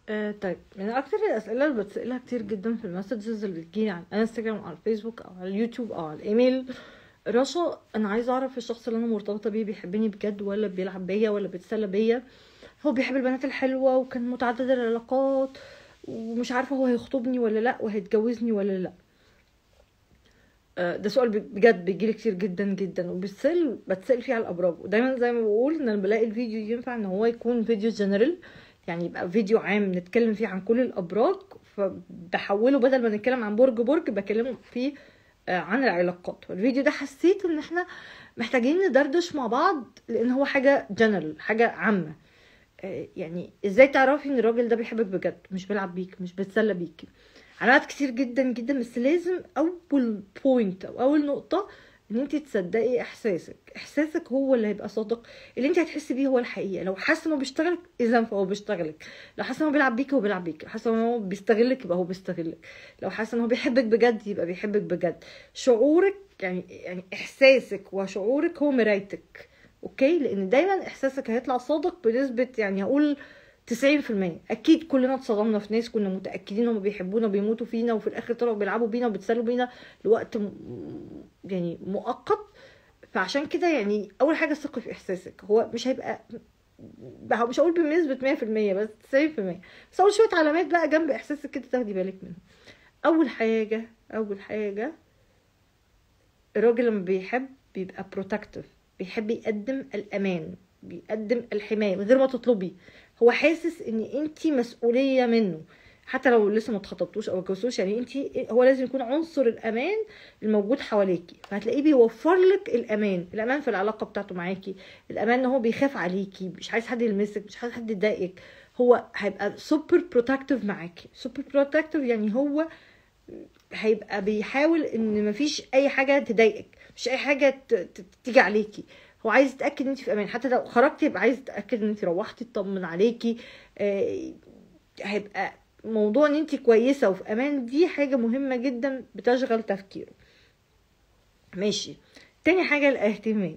آه طيب من اكتر الاسئله اللي بتسالها كتير جدا في المسجز اللي بتجيلي على الانستجرام او على الفيسبوك او على اليوتيوب او على الايميل رشا انا عايزه اعرف الشخص اللي انا مرتبطه بيه بيحبني بجد ولا بيلعب بيا ولا بيتسلى بيا هو بيحب البنات الحلوه وكان متعدد العلاقات ومش عارفه هو هيخطبني ولا لا وهيتجوزني ولا لا آه، ده سؤال بجد بيجيلي كتير جدا جدا وبتسال بتسال فيه على الابراج ودايما زي ما بقول ان انا بلاقي الفيديو ينفع ان هو يكون فيديو جنرال يعني يبقى فيديو عام نتكلم فيه عن كل الابراج فبحوله بدل ما نتكلم عن برج برج بكلم فيه آه، عن العلاقات والفيديو ده حسيت ان احنا محتاجين ندردش مع بعض لان هو حاجه جنرال حاجه عامه آه، يعني ازاي تعرفي ان الراجل ده بيحبك بجد مش بيلعب بيك مش بيتسلى بيكي علامات كتير جدا جدا بس لازم اول بوينت او اول نقطه ان انت تصدقي احساسك احساسك هو اللي هيبقى صادق اللي انت هتحسي بيه هو الحقيقه لو حاسه انه بيشتغلك اذا فهو بيشتغلك لو حاسه انه بيلعب بيك هو بيلعب بيك لو حاسه انه بيستغلك يبقى هو بيستغلك لو حاسه انه بيحبك بجد يبقى بيحبك بجد شعورك يعني يعني احساسك وشعورك هو مرايتك اوكي لان دايما احساسك هيطلع صادق بنسبه يعني هقول 90% اكيد كلنا اتصدمنا في ناس كنا متاكدين هم بيحبونا وبيموتوا فينا وفي الاخر طلعوا بيلعبوا بينا وبيتسلوا بينا لوقت م... يعني مؤقت فعشان كده يعني اول حاجه ثقي في احساسك هو مش هيبقى مش هقول بنسبه 100% بس 90% بس اول شويه علامات بقى جنب احساسك كده تاخدي بالك منهم اول حاجه اول حاجه الراجل لما بيحب بيبقى بروتكتيف بيحب يقدم الامان بيقدم الحمايه من غير ما تطلبي هو حاسس ان انت مسؤوليه منه حتى لو لسه ما اتخطبتوش او اتجوزتوش يعني انت هو لازم يكون عنصر الامان الموجود حواليكي فهتلاقيه بيوفر لك الامان الامان في العلاقه بتاعته معاكي الامان ان هو بيخاف عليكي مش عايز حد يلمسك مش عايز حد يضايقك هو هيبقى سوبر بروتكتيف معاكي سوبر بروتكتيف يعني هو هيبقى بيحاول ان مفيش اي حاجه تضايقك مش اي حاجه تيجي عليكي هو عايز يتاكد ان انت في امان حتى لو خرجتي يبقى عايز يتاكد ان انت روحتي يطمن عليكي آه هيبقى موضوع ان انت كويسه وفي امان دي حاجه مهمه جدا بتشغل تفكيره ماشي تاني حاجه الاهتمام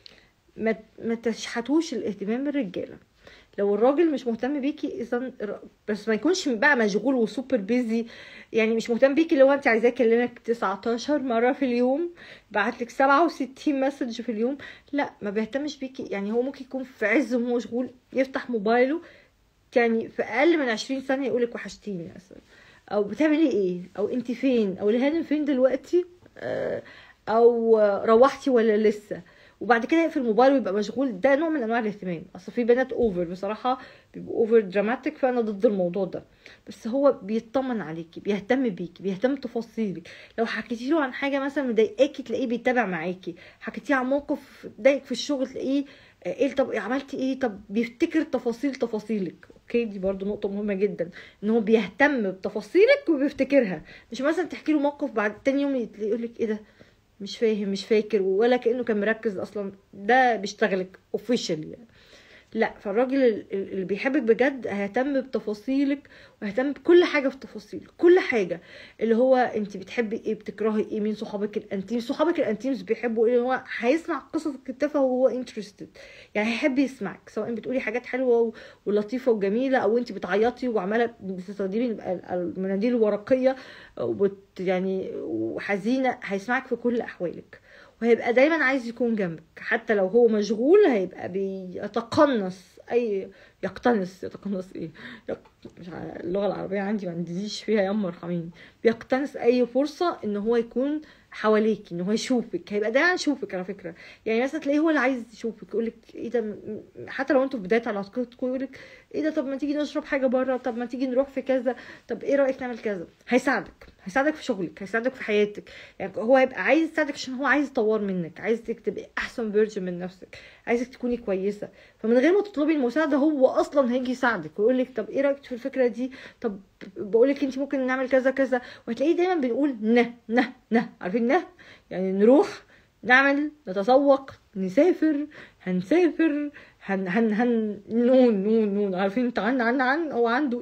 ما ما تشحتوش الاهتمام من الرجاله لو الراجل مش مهتم بيكي اذا بس ما يكونش بقى مشغول وسوبر بيزي يعني مش مهتم بيكي لو انت عايزاه يكلمك 19 مره في اليوم بعت لك 67 مسج في اليوم لا ما بيهتمش بيكي يعني هو ممكن يكون في عز وهو مشغول يفتح موبايله يعني في اقل من 20 ثانيه يقولك وحشتيني مثلا او بتعملي ايه او انت فين او الهانم فين دلوقتي آه، او روحتي ولا لسه وبعد كده يقفل الموبايل ويبقى مشغول ده نوع من انواع الاهتمام اصل في بنات اوفر بصراحه بيبقوا اوفر دراماتيك فانا ضد الموضوع ده بس هو بيطمن عليكي بيهتم بيكي بيهتم بتفاصيلك لو حكيتي له عن حاجه مثلا مضايقاكي تلاقيه بيتابع معاكي حكيتيه عن موقف ضايقك في الشغل تلاقيه ايه طب عملتي ايه طب بيفتكر تفاصيل تفاصيلك اوكي دي برضو نقطه مهمه جدا ان هو بيهتم بتفاصيلك وبيفتكرها مش مثلا تحكي له موقف بعد تاني يوم يقول لك ايه ده مش فاهم مش فاكر ولا كانه كان مركز اصلا ده بيشتغلك اوفيشال يعني لا فالراجل اللي بيحبك بجد هيهتم بتفاصيلك وهيهتم بكل حاجه في تفاصيل كل حاجه اللي هو انت بتحبي ايه بتكرهي ايه مين صحابك الانتيم صحابك الانتيمز بيحبوا ايه هو هيسمع قصصك التافهه وهو انترستد يعني هيحب يسمعك سواء بتقولي حاجات حلوه ولطيفه وجميله او انت بتعيطي وعماله بتستخدمي المناديل الورقيه وبت يعني وحزينه هيسمعك في كل احوالك وهيبقى دايما عايز يكون جنبك حتى لو هو مشغول هيبقى بيتقنص اي يقتنص يتقنص ايه يق... مش اللغه العربيه عندي ما عنديش فيها يا ارحميني بيقتنص اي فرصه ان هو يكون حواليكي ان هو يشوفك هيبقى دايما يشوفك على فكره يعني مثلا تلاقيه هو اللي عايز يشوفك يقول لك ايه ده حتى لو انتوا في بدايه علاقتكم يقول لك ايه ده طب ما تيجي نشرب حاجه بره طب ما تيجي نروح في كذا طب ايه رايك نعمل كذا هيساعدك هيساعدك في شغلك هيساعدك في حياتك يعني هو هيبقى عايز يساعدك عشان هو عايز يطور منك عايزك تبقي احسن فيرجن من نفسك عايزك تكوني كويسه فمن غير ما تطلبي المساعده هو اصلا هيجي يساعدك ويقول لك طب ايه رايك في الفكره دي طب بقول لك انت ممكن نعمل كذا كذا وهتلاقيه دايما بنقول نه نه نه عارفين نه يعني نروح نعمل نتسوق نسافر هنسافر هن هن هن نون نون نون عارفين انت عن عن عن هو عنده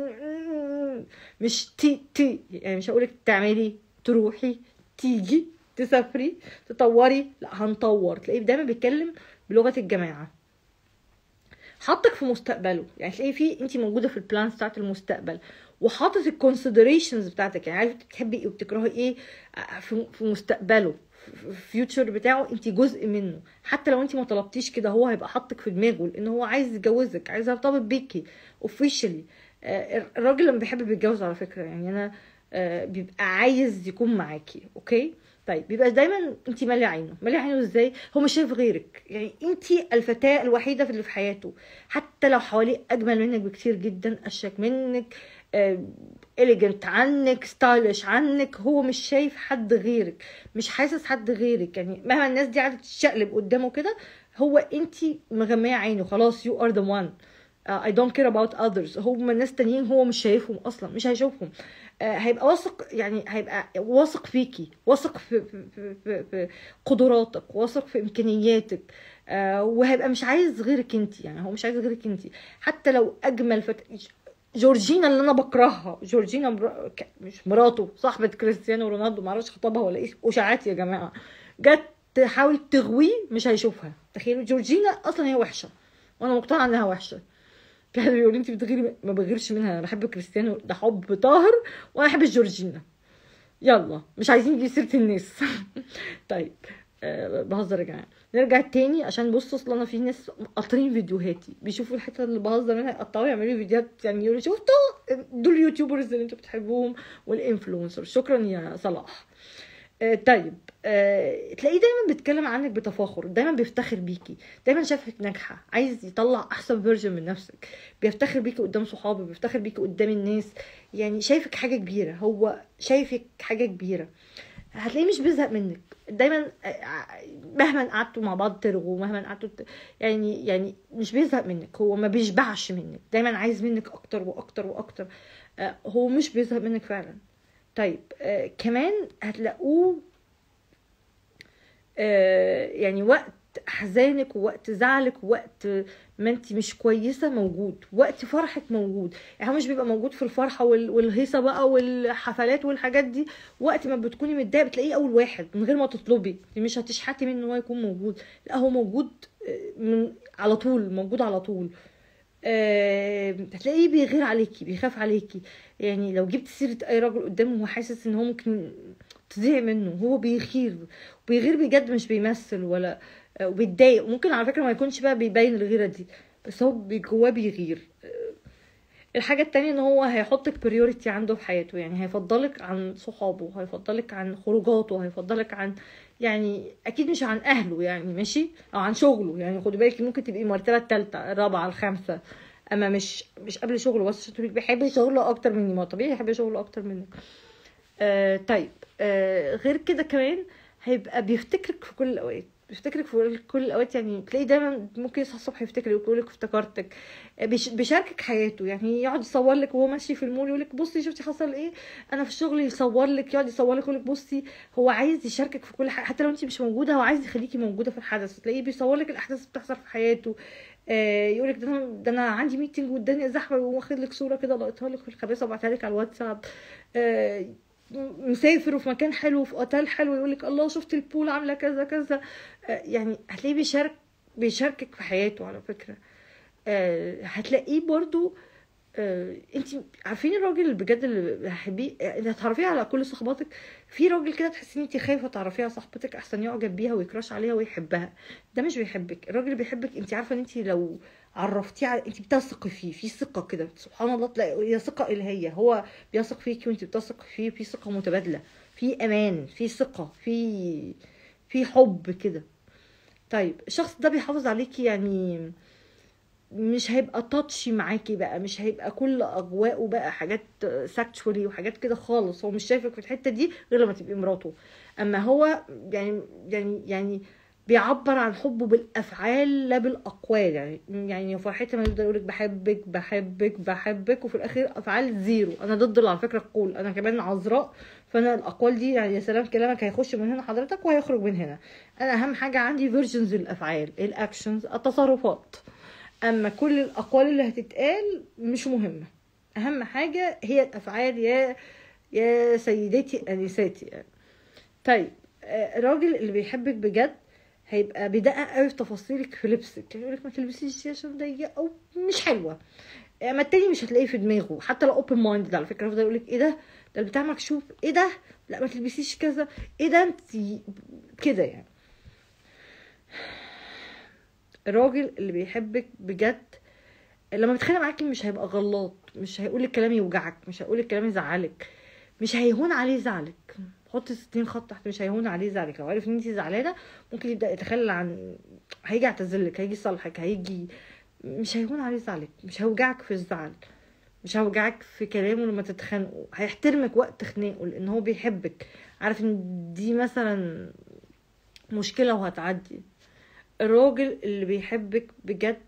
مش تي تي يعني مش هقولك تعملي تروحي تيجي تسافري تطوري لا هنطور تلاقيه دايما بيتكلم بلغه الجماعه حاطك في مستقبله يعني تلاقي في انت موجوده في البلانز بتاعت المستقبل وحاطط الكونسيدريشنز بتاعتك يعني عارفه بتحبي ايه وبتكرهي ايه في في مستقبله فيوتشر بتاعه انت جزء منه حتى لو انت ما طلبتيش كده هو هيبقى حاطك في دماغه لان هو عايز يتجوزك عايز يرتبط بيكي اوفيشلي الراجل لما بيحب بيتجوز على فكره يعني انا آه، بيبقى عايز يكون معاكي اوكي طيب بيبقى دايما انت ماليه عينه ماليه عينه ازاي هو مش شايف غيرك يعني انت الفتاه الوحيده في اللي في حياته حتى لو حواليه اجمل منك بكتير جدا اشيك منك اليجنت عنك ستايلش عنك هو مش شايف حد غيرك مش حاسس حد غيرك يعني مهما الناس دي قاعده تشقلب قدامه كده هو انت مغميه عينه خلاص يو ار ذا وان اي دونت كير اباوت اذرز هم الناس تانيين هو مش شايفهم اصلا مش هيشوفهم uh, هيبقى واثق يعني هيبقى واثق فيكي واثق في, في, في, في قدراتك واثق في امكانياتك uh, وهيبقى مش عايز غيرك انت يعني هو مش عايز غيرك انت حتى لو اجمل فت... جورجينا اللي انا بكرهها جورجينا مر... مش مراته صاحبه كريستيانو رونالدو معرفش خطبها ولا ايه اشاعات يا جماعه جت تحاول تغويه مش هيشوفها تخيلوا جورجينا اصلا هي وحشه وانا مقتنعه انها وحشه في حد بيقول انت بتغيري ما بغيرش منها انا بحب كريستيانو ده حب طاهر وانا بحب جورجينا يلا مش عايزين نجيب سيره الناس طيب أه بهزر يا جماعه نرجع تاني عشان بصوا اصل انا في ناس قاطرين فيديوهاتي بيشوفوا الحته اللي بهزر منها يقطعوا يعملوا فيديوهات يعني يقولوا شفتوا دول اليوتيوبرز اللي انتوا بتحبوهم والانفلونسر شكرا يا صلاح آه طيب آه تلاقيه دايما بيتكلم عنك بتفاخر دايما بيفتخر بيكي دايما شافك ناجحه عايز يطلع احسن فيرجن من نفسك بيفتخر بيكي قدام صحابه بيفتخر بيكي قدام الناس يعني شايفك حاجه كبيره هو شايفك حاجه كبيره هتلاقيه مش بيزهق منك دايما مهما قعدتوا مع بعض ترغوا مهما قعدتوا يعني يعني مش بيزهق منك هو ما بيشبعش منك دايما عايز منك اكتر واكتر واكتر هو مش بيزهق منك فعلا طيب آه كمان هتلاقوه آه يعني وقت احزانك ووقت زعلك ووقت ما انت مش كويسه موجود وقت فرحك موجود يعني هو مش بيبقى موجود في الفرحه والهيصه بقى والحفلات والحاجات دي وقت ما بتكوني متضايقه بتلاقيه اول واحد من غير ما تطلبي مش هتشحتي منه ان هو يكون موجود لا هو موجود من على طول موجود على طول أه هتلاقيه بيغير عليكي بيخاف عليكي يعني لو جبت سيره اي راجل قدامه هو حاسس ان هو ممكن تضيع منه هو بيغير بيغير بجد مش بيمثل ولا وبيتضايق ممكن على فكره ما يكونش بقى بيبين الغيره دي بس هو جواه بيغير الحاجة التانية ان هو هيحطك بريوريتي عنده في حياته يعني هيفضلك عن صحابه هيفضلك عن خروجاته هيفضلك عن يعني اكيد مش عن اهله يعني ماشي او عن شغله يعني خدي بالك ممكن تبقي المرتبة التالتة الرابعة الخامسة اما مش مش قبل شغله بس تقولي بيحب شغله اكتر مني ما طبيعي يحب شغله اكتر منك آه طيب آه غير كده كمان هيبقى بيفتكرك في كل الاوقات بيفتكرك في كل الاوقات يعني تلاقيه دايما ممكن يصحى الصبح يفتكرك ويقول لك افتكرتك بيشاركك حياته يعني يقعد يصور لك وهو ماشي في المول يقول لك بصي شفتي حصل ايه انا في الشغل يصور لك يقعد يصور لك يقول لك بصي هو عايز يشاركك في كل حاجه حتى لو انت مش موجوده هو عايز يخليكي موجوده في الحدث تلاقيه بيصور لك الاحداث اللي بتحصل في حياته آه يقول لك ده انا ده انا عندي ميتنج والدنيا زحمه واخد لك صوره كده لقيتها لك في الخباثه وبعتها لك على الواتساب آه مسافر وفي مكان حلو في اوتيل حلو يقول لك الله شفت البول عامله كذا كذا يعني هتلاقيه بيشارك بيشاركك في حياته على فكره هتلاقيه برضو انت عارفين الراجل اللي بجد اللي هتحبيه اللي هتعرفيه على كل صحباتك في راجل كده تحسي ان انت خايفه تعرفيها على صاحبتك احسن يعجب بيها ويكراش عليها ويحبها ده مش بيحبك الراجل اللي بيحبك انت عارفه ان انت لو عرفتيه على انت بتثقي فيه في ثقه كده سبحان الله تلاقي هي ثقه الهيه هو بيثق فيكي وانت بتثق فيه في ثقه متبادله في امان في ثقه في في حب كده طيب الشخص ده بيحافظ عليكي يعني مش هيبقى تاتشي معاكي بقى مش هيبقى كل اغواءه بقى حاجات ساكشوالي وحاجات كده خالص هو مش شايفك في الحته دي غير لما تبقي مراته اما هو يعني يعني يعني بيعبر عن حبه بالافعال لا بالاقوال يعني يعني فرحتي ما يفضل يقولك بحبك بحبك بحبك وفي الاخير افعال زيرو انا ضد على فكره القول انا كمان عذراء فانا الاقوال دي يعني يا سلام كلامك هيخش من هنا حضرتك وهيخرج من هنا انا اهم حاجه عندي فيرجنز الافعال الاكشنز التصرفات اما كل الاقوال اللي هتتقال مش مهمه اهم حاجه هي الافعال يا يا سيدتي انساتي يعني. طيب الراجل اللي بيحبك بجد هيبقى بيدقق قوي في تفاصيلك في لبسك يقول لك ما تلبسيش دي عشان ضيقه او مش حلوه اما التاني مش هتلاقيه في دماغه حتى لو اوبن مايند على فكره يفضل يقول لك ايه ده ده البتاع مكشوف ايه ده لا ما تلبسيش كذا ايه ده انت كده يعني الراجل اللي بيحبك بجد لما بيتخانق معاكي مش هيبقى غلط مش هيقول الكلام يوجعك مش هيقول الكلام يزعلك مش هيهون عليه زعلك حط 60 خط تحت مش هيهون عليه زعلك لو عرف ان انت زعلانه ممكن يبدا يتخلى عن هيجي يعتذرلك هيجي يصالحك هيجي مش هيهون عليه زعلك مش هيوجعك في الزعل مش هيوجعك في كلامه لما تتخانقوا هيحترمك وقت خناقه لان هو بيحبك عارف ان دي مثلا مشكله وهتعدي الراجل اللي بيحبك بجد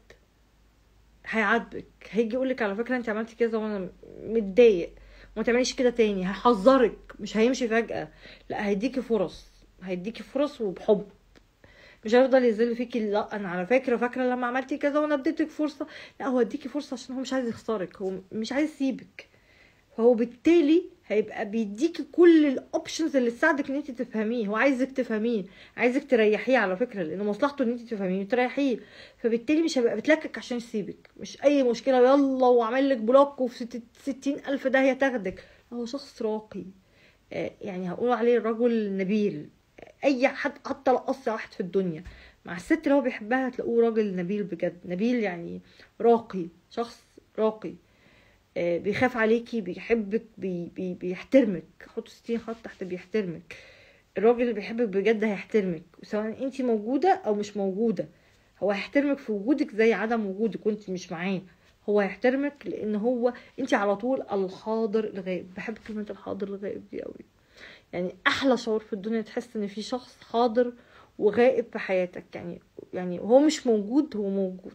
هيعاتبك هيجي يقولك على فكره انت عملتي كذا وانا متضايق وما تعمليش كده تاني هيحذرك مش هيمشي فجاه لا هيديكي فرص هيديكي فرص وبحب مش هيفضل يذل فيكي لا انا على فكره فاكره لما عملتي كذا وانا اديتك فرصه لا هو اديكي فرصه عشان هو مش عايز يخسرك هو مش عايز يسيبك فهو بالتالي هيبقى بيديكي كل الاوبشنز اللي تساعدك ان انت تفهميه هو عايزك تفهميه عايزك تريحيه على فكره لان مصلحته ان انت تفهميه وتريحيه فبالتالي مش هيبقى بتلكك عشان يسيبك مش اي مشكله يلا واعمل لك بلوك وفي ستين الف ده هي تاخدك هو شخص راقي يعني هقول عليه الرجل نبيل اي حد حتى لو قص واحد في الدنيا مع الست اللي هو بيحبها هتلاقوه راجل نبيل بجد نبيل يعني راقي شخص راقي بيخاف عليكي بيحبك بي بي بيحترمك حط ستين خط تحت بيحترمك الراجل اللي بيحبك بجد هيحترمك سواء انت موجودة او مش موجودة هو هيحترمك في وجودك زي عدم وجودك وانت مش معاه هو هيحترمك لان هو انت على طول الحاضر الغائب بحب كلمة الحاضر الغائب دي قوي يعني احلى شعور في الدنيا تحس ان في شخص حاضر وغائب في حياتك يعني يعني هو مش موجود هو موجود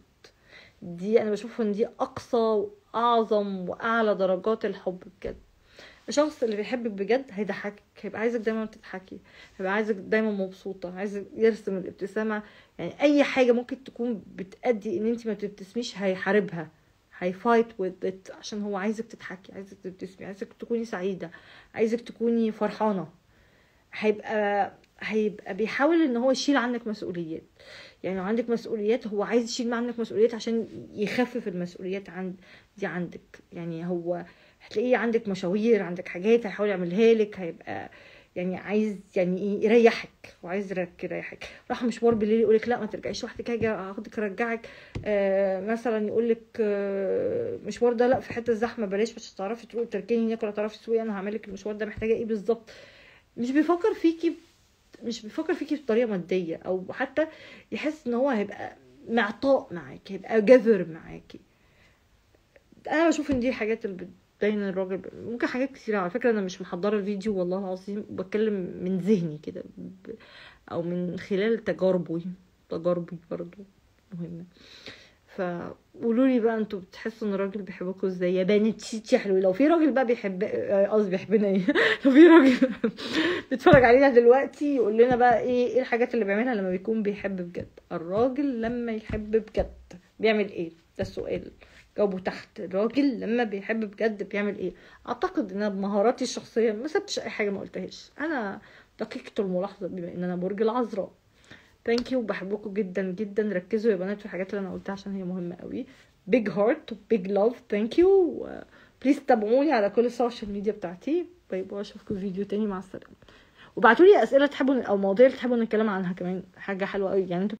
دي انا بشوف ان دي اقصى واعظم واعلى درجات الحب بجد الشخص اللي بيحبك بجد هيضحكك هيبقى عايزك دايما تضحكي هيبقى عايزك دايما مبسوطه عايز يرسم الابتسامه يعني اي حاجه ممكن تكون بتأدي ان انت ما تبتسميش هيحاربها هيفايت with it عشان هو عايزك تضحكي عايزك تبتسمي عايزك تكوني سعيده عايزك تكوني فرحانه هيبقى هيبقى بيحاول ان هو يشيل عنك مسؤوليات يعني لو عندك مسؤوليات هو عايز يشيل عنك مسؤوليات عشان يخفف المسؤوليات عند دي عندك يعني هو هتلاقيه عندك مشاوير عندك حاجات هيحاول يعملها لك هيبقى يعني عايز يعني يريحك وعايز يريحك راح مشوار بالليل يقول لك لا ما ترجعيش لوحدك هاجي اخدك ارجعك آه مثلا يقول لك آه مشوار ده لا في حته زحمه بلاش مش هتعرفي تروحي تركني هناك ولا تعرفي تسوقي انا هعمل لك المشوار ده محتاجه ايه بالظبط مش بيفكر فيكي مش بيفكر فيكي بطريقه ماديه او حتى يحس ان هو هيبقى معطاء معاكي هيبقى جذر معاكي انا بشوف ان دي الحاجات اللي بتبين الراجل ممكن حاجات كتير على فكره انا مش محضره الفيديو والله العظيم بتكلم من ذهني كده او من خلال تجاربي تجاربي برضو مهمه فقولوا لي بقى انتوا بتحسوا ان الراجل بيحبكوا ازاي يا بنات شيتي حلو لو في راجل بقى بيحب قصدي بيحبنا ايه لو في راجل بيتفرج علينا دلوقتي يقول لنا بقى ايه ايه الحاجات اللي بيعملها لما بيكون بيحب بجد الراجل لما يحب بجد بيعمل ايه ده السؤال جاوبوا تحت الراجل لما بيحب بجد بيعمل ايه اعتقد ان بمهاراتي الشخصيه ما سبتش اي حاجه ما قلتهاش انا دقيقه الملاحظه بما ان انا برج العذراء ثانك يو بحبكم جدا جدا ركزوا يا بنات في الحاجات اللي انا قلتها عشان هي مهمه قوي بيج هارت بيج لاف ثانك يو بليز تابعوني على كل السوشيال ميديا بتاعتي باي باي اشوفكم في فيديو تاني مع السلامه وبعتوا لي اسئله تحبوا او مواضيع تحبوا نتكلم عنها كمان حاجه حلوه قوي يعني انتوا